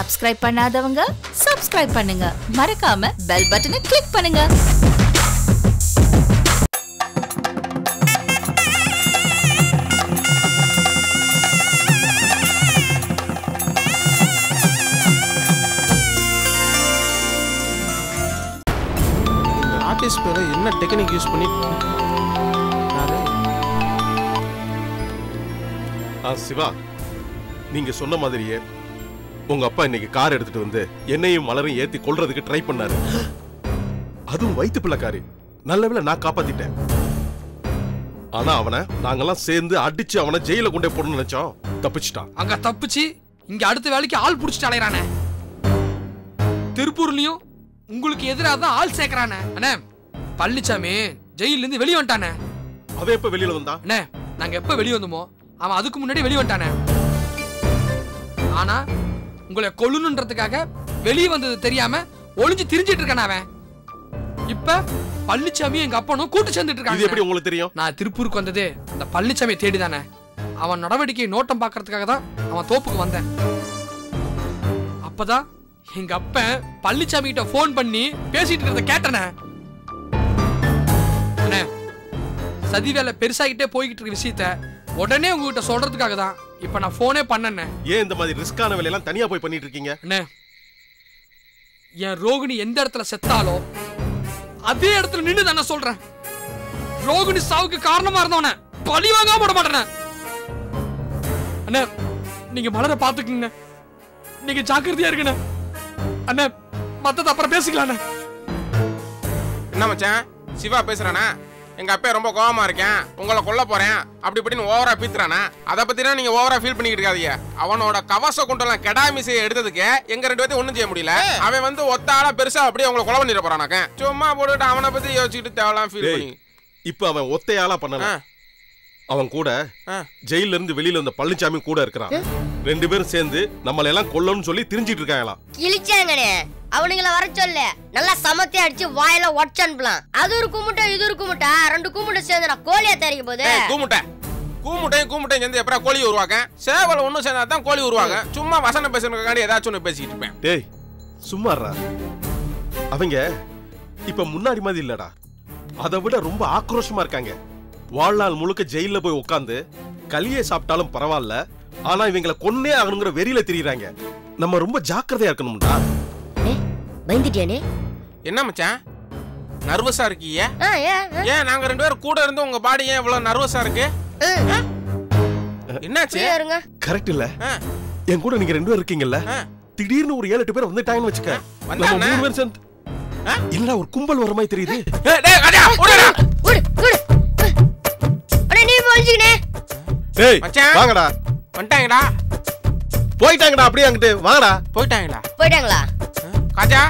Subscribe பண்ணாதவங்க subscribe பண்ணுங்க மறக்காம பெல் பட்டனை கிளிக் பண்ணுங்க இந்த ஆர்டிஸ்ட் பேர் என்ன டெக்னிக் யூஸ் பண்ணி யாரு? ஆ சிவா நீங்க சொன்ன மாதிரியே உங்க அப்பா இன்னைக்கு கார் எடுத்துட்டு வந்து என்னையும் மலரையும் ஏத்தி கொல்றதுக்கு ட்ரை பண்ணாரு அதுவும் வயிற்று பிள்ளைக்காரி நல்ல வேளை நான் காப்பாத்திட்டேன் ஆனா அவனை நாங்கெல்லாம் சேர்ந்து அடிச்சு அவனை ஜெயில கொண்டே போடணும்னு நினைச்சோம் தப்பிச்சிட்டான் அங்க தப்பிச்சு இங்க அடுத்த வேலைக்கு ஆள் புடிச்சிட்டு அலையறானே திருப்பூர்லயும் உங்களுக்கு எதிராக தான் ஆள் சேர்க்கறானே அண்ணே பழனிசாமி ஜெயில இருந்து வெளிய வந்துட்டானே அவன் எப்ப வெளியில வந்தான் அண்ணே நாங்க எப்ப வெளிய வந்தோமோ அவன் அதுக்கு முன்னாடி வெளிய வந்துட்டானே ஆனா உங்களை கொல்லணுன்றதுக்காக வெளிய வந்தது தெரியாம ஒளிஞ்சு திரிஞ்சிட்டு இருக்கானே அவன் இப்ப பழனிசாமி எங்க அப்பனும் கூட்டு சேர்ந்துட்டு இது இருக்காங்க எப்படி உங்களுக்கு தெரியும் நான் திருப்பூருக்கு வந்ததே அந்த பழனிசாமியை தேடிதானே அவன் நடவடிக்கை நோட்டம் பார்க்கறதுக்காக தான் அவன் தோப்புக்கு வந்தேன் அப்பதான் எங்க அப்பன் பழனிசாமி கிட்ட ஃபோன் பண்ணி பேசிட்டு இருக்கிறத கேட்டனே அண்ணே சதி வேலை பெருசாகிட்டே போய்கிட்டு இருக்க விஷயத்த உடனே உங்ககிட்ட சொல்றதுக்காக தான் இப்ப நான் ஃபோனே பண்ணேண்ணே ஏன் இந்த மாதிரி ரிஸ்கான வேலையெல்லாம் தனியா போய் பண்ணிட்டு இருக்கீங்க அண்ணே என் ரோகிணி எந்த இடத்துல செத்தாலோ அதே இடத்துல நின்று தானே சொல்றேன் ரோகிணி சாவுக்கு காரணமா இருந்தவன பழி வாங்காம விட மாட்டேனே அண்ணே நீங்க மலரை பாத்துக்குங்க நீங்க ஜாக்கிரதையா இருக்குண்ணே அண்ணே மத்தத அப்புறம் பேசிக்கலாம் அண்ணே என்ன மச்சான் சிவா பேசுறானா எங்க அப்பா ரொம்ப கோவமா இருக்கேன் உங்களை கொல்ல போறேன் அப்படி இப்படின்னு ஓவரா பீத்துறானா அதை பத்தினா நீங்க ஓவரா ஃபீல் பண்ணிக்கிட்டு இருக்காதீங்க அவனோட கவச குண்டெல்லாம் கெடாமிசையை எடுத்ததுக்கு எங்க ரெண்டு பேத்தையும் ஒண்ணும் செய்ய முடியல அவன் வந்து ஒத்த ஆளா பெருசா அப்படியே உங்களை கொலை பண்ணிட போறானாக்க சும்மா போட்டுட்டு அவனை பத்தி யோசிச்சுட்டு தேவலாம் ஃபீல் டேய், பண்ணி இப்ப அவன் ஒத்தையாளா பண்ணல ஆ. அவன் கூட ஆ. ஜெயில இருந்து வெளியில வந்த பழனிசாமி கூட இருக்கிறான் ரெண்டு பேரும் சேர்ந்து நம்மள எல்லாம் கொல்லணும்னு சொல்லி திரிஞ்சிட்டு இருக்காங்களாம் கிழிச்சாங்கண்ணே அவனுங்கள வர சொல்லு நல்லா சமத்தி அடிச்சு வாயில ஒடச்சு அனுப்பலாம் அது ஒரு கும்பிட்டா இது ஒரு கும்பிட்டா ரெண்டு கும்பிட்டு சேர்ந்து நான் கோழியா தயாரிக்க போகுது ஏய், கூமுட்டை கூமுட்டையும் கூமுட்டையும் சேர்ந்து எப்பறம் கோழி உருவாக்க சேவல் ஒன்றும் சேர்ந்தா தான் கோழி உருவாங்க சும்மா வசனம் பேசுறதுக்காண்டி ஏதாச்சும் ஒன்று பேசிக்கிட்டு இருப்பேன் டேய் சும்மாறா அவங்க இப்ப முன்னாடி மாதிரி இல்லடா அதை விட ரொம்ப ஆக்ரோஷமா இருக்காங்க வாழ்நாள் முழுக்க ஜெயில போய் உட்காந்து களியை சாப்பிட்டாலும் பரவாயில்ல ஆனா இவங்களை கொன்னே ஆகணுங்கிற வெறியில திரியறாங்க நம்ம ரொம்ப ஜாக்கிரதையா இருக்கணும்டா பயந்துட்டியானே என்ன மச்சான் நர்வஸா இருக்கீங்க ஆ ஏ ஏன் நாங்க ரெண்டு பேரும் கூட இருந்து உங்க பாடி ஏன் இவ்வளவு நர்வஸா இருக்கு ஆ? என்னாச்சு ஃப்ரீயா இருங்க கரெக்ட் இல்ல ஆ, என் கூட நீங்க ரெண்டு பேரும் இருக்கீங்கல்ல ஆ. திடீர்னு ஒரு ஏழு எட்டு பேர் வந்துட்டாங்கன்னு வச்சுக்க நம்ம வந்தானே? மூணு பேர் சேர்ந்து ஆ? இல்ல ஒரு கும்பல் வர மாதிரி தெரியுது ஏய், டேய், ராஜா, ஓடுடா. விடு விடு அண்ணே நீ போலிச்சுக்கண்ணே டேய் மச்சான். வாங்கடா வந்துட்டாங்கடா போயிட்டாங்கடா அப்படியே அங்கிட்டு வாங்கடா போயிட்டாங்களா போயிட்டாங்களா ஆ, காஜா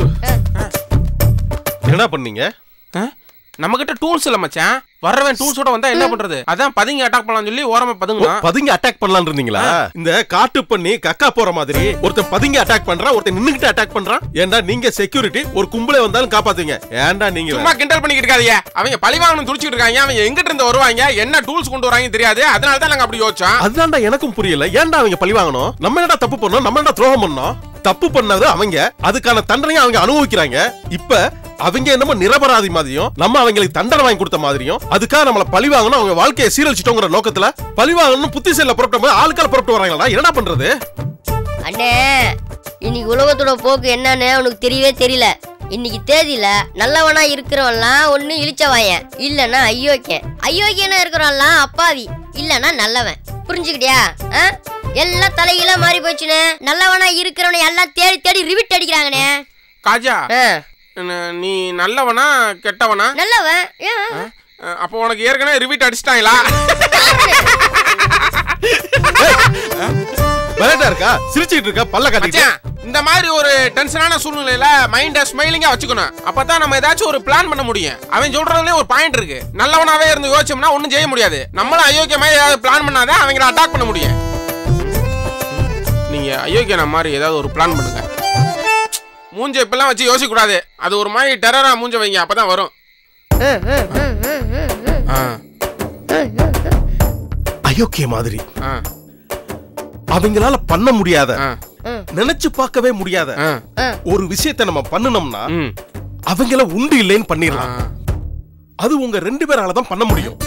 என்ன பண்ணீங்க நம்ம கிட்ட டூல்ஸ் இல்ல மச்சான் வர்றவன் டூல்ஸோட வந்தா என்ன பண்றது அதான் பதுங்கி அட்டாக் பண்ணலாம்னு சொல்லி ஓரமா பதுங்க பதுங்கி அட்டாக் பண்ணலாம்னு இருந்தீங்களா இந்த காட்டு பண்ணி கக்கா போற மாதிரி ஒருத்தன் பதுங்கி அட்டாக் பண்றான் ஒருத்தன் நின்னுகிட்டு அட்டாக் பண்றான் ஏன்டா நீங்க செக்யூரிட்டி ஒரு கும்பலே வந்தாலும் காப்பாத்துங்க ஏன்டா நீங்க சும்மா கிண்டல் பண்ணிக்கிட்டு இருக்காதீங்க அவங்க பழி வாங்கணும் துடிச்சிட்டு இருக்காங்க அவங்க எங்கிட்ட இருந்து வருவாங்க என்ன டூல்ஸ் கொண்டு வராங்க தெரியாது அதனால தான் நாங்க அப்படி யோசிச்சோம் அதுதான்டா எனக்கும் புரியல ஏன்டா அவங்க பழி வாங்கணும் நம்ம என்னடா தப்பு பண்ணோம் நம்ம என்ன துரோகம் பண்ணோம் தப்பு பண்ணது அவங்க அதுக்கான தண்டனையை அவங்க அனுபவிக்கிறாங்க இப்ப அவங்க என்னமோ நிரபராதி மாதிரியும் நம்ம அவங்களுக்கு தண்டனை வாங்கி கொடுத்த மாதிரியும் அதுக்காக நம்மள பழி வாங்கணும் அவங்க வாழ்க்கையை சீரழிச்சிட்டோங்கிற நோக்கத்துல பழி வாங்கணும் புத்தி செல்ல புறப்பட்ட போது ஆளுக்கால் புறப்பட்டு வராங்களா என்னடா பண்றது அண்ணே இன்னைக்கு உலகத்தோட போக்கு என்னன்னு உனக்கு தெரியவே தெரியல இன்னைக்கு தேதியில நல்லவனா இருக்கிறவன்லாம் ஒண்ணு இழிச்சவாயன் இல்லனா ஐயோக்கியன் ஐயோக்கியனா இருக்கிறவன்லாம் அப்பாவி இல்லனா நல்லவன் புரிஞ்சுக்கிட்டியா ஆ? எல்லாம் தலைகீழ மாறி போச்சுனே நல்லவனா இருக்கிறவனை எல்லாம் தேடி தேடி ரிவிட் அடிக்கிறாங்கண்ணே காஜா ஆ, ந- நீ நல்லவனா கெட்டவனா நல்லவன் ஏன் அஹ், அப்போ உனக்கு ஏற்கனவே ரிவீட் அடிச்சிட்டாங்களா விளையாட்டா இருக்கா சிரிச்சிட்டு இருக்கா பல்ல காட்டிட்டு மச்சான் இந்த மாதிரி ஒரு டென்ஷனான சூழ்நிலையில மைண்ட ஸ்மைலிங்கா வச்சுக்கணும் அப்பதான் நம்ம ஏதாச்சும் ஒரு பிளான் பண்ண முடியும் அவன் சொல்றதுலயே ஒரு பாயிண்ட் இருக்கு நல்லவனாவே இருந்து யோசிச்சோம்னா ஒண்ணும் செய்ய முடியாது நம்மளும் அயோக்கியமா ஏதாவது பிளான் பண்ணாதான் அவங்கள அட்டாக் பண்ண முடியும் நீங்க அயோக்கியன மாதிரி ஏதாவது ஒரு பிளான் பண்ணுங்க மூஞ்ச இப்பெல்லாம் வச்சு யோசிக்க கூடாது அது ஒரு மாதிரி டெரரா மூஞ்ச வைங்க அப்பதான் வரும் ஆ, அயோக்கிய மாதிரி ஆ, அவங்களால பண்ண முடியாத ஆ. ம். நினைச்சு பார்க்கவே முடியாத ஆ, ஆ. ஒரு விஷயத்தை நம்ம பண்ணனோம்னா ம், அவங்கள உண்டு இல்லைன்னு ஆ. பண்ணிடலாம் அது உங்க ரெண்டு பேரால தான் பண்ண முடியும்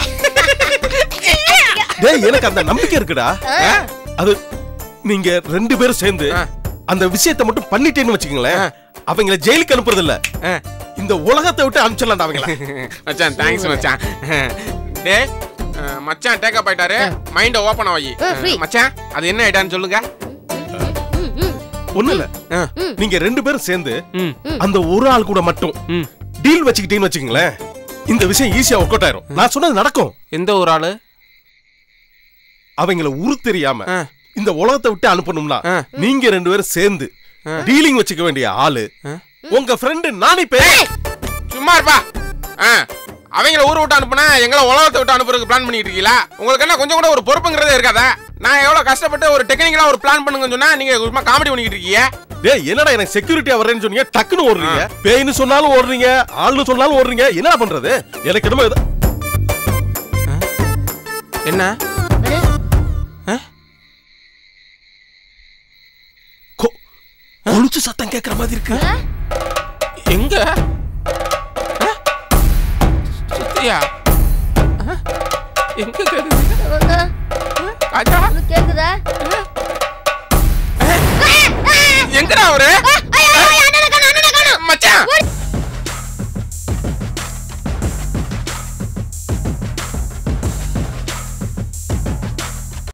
டேய் எனக்கு அந்த நம்பிக்கை இருக்குடா அது நீங்க ரெண்டு பேரும் சேர்ந்து ஆ. அந்த விஷயத்தை மட்டும் பண்ணிட்டேன்னு வச்சுக்கங்களேன் அவங்கள ஜெயிலுக்கு அனுப்புறது இல்ல ஆ. இந்த உலகத்தை விட்டு அனுப்பிச்சிடலாம் அவங்கள மச்சான் தேங்க்ஸ் மச்சான் டே மச்சான் டேக்கப் ஆயிட்டாரு மைண்ட ஓபன் ஆகி ஆ, free. மச்சான் அது என்ன ஐட்டான்னு சொல்லுங்க ஒண்ணு இல்ல ஆ, நீங்க ரெண்டு பேரும் சேர்ந்து ம், அந்த ஒரு ஆள் கூட மட்டும் ம். டீல் வச்சுக்கிட்டீங்கன்னு வச்சுக்கங்களேன் இந்த விஷயம் ஈஸியா ஒர்க் அவுட் ஆயிரும் நான் சொன்னது நடக்கும் எந்த ஒரு ஆளு அவங்கள உரு தெரியாம ஆ. இந்த உலகத்தை விட்டு அனுப்பணும்னா ஆ. நீங்க ரெண்டு பேரும் சேர்ந்து டீலிங் வச்சுக்க வேண்டிய ஆளு உங்க ஃப்ரெண்டு நானி பேர் சும்மா இருப்பா ஆ, அவங்கள ஊரை விட்டு அனுப்புனா எங்களை உலகத்தை விட்டு அனுப்புறதுக்கு பிளான் பண்ணிட்டு இருக்கீங்களா உங்களுக்கு என்ன கொஞ்சம் கூட ஒரு பொறுப்புங்கிறதே இருக்காதா நான் எவ்வளவு கஷ்டப்பட்டு ஒரு டெக்னிக்கலா ஒரு பிளான் பண்ணுங்கன்னு சொன்னா நீங்க சும்மா காமெடி பண்ணிக்கிட்டு இருக்கீங்க டேய் என்னடா எனக்கு செக்யூரிட்டியா வரேன்னு சொன்னீங்க டக்குன்னு ஓடுறீங்க பேய்னு சொன்னாலும் ஓடுறீங்க ஆள்னு சொன்னாலும் ஓடுறீங்க என்ன பண்றது எனக்கு என்னமோ இது- என்ன கொ- கொலுசு சத்தம் கேக்குற மாதிரி இருக்கு எங்க ஆ? சுத்தியா ஆ? எங்க கேக்குது உனக்கு ராஜா கேக்குதா எங்கடா அவரு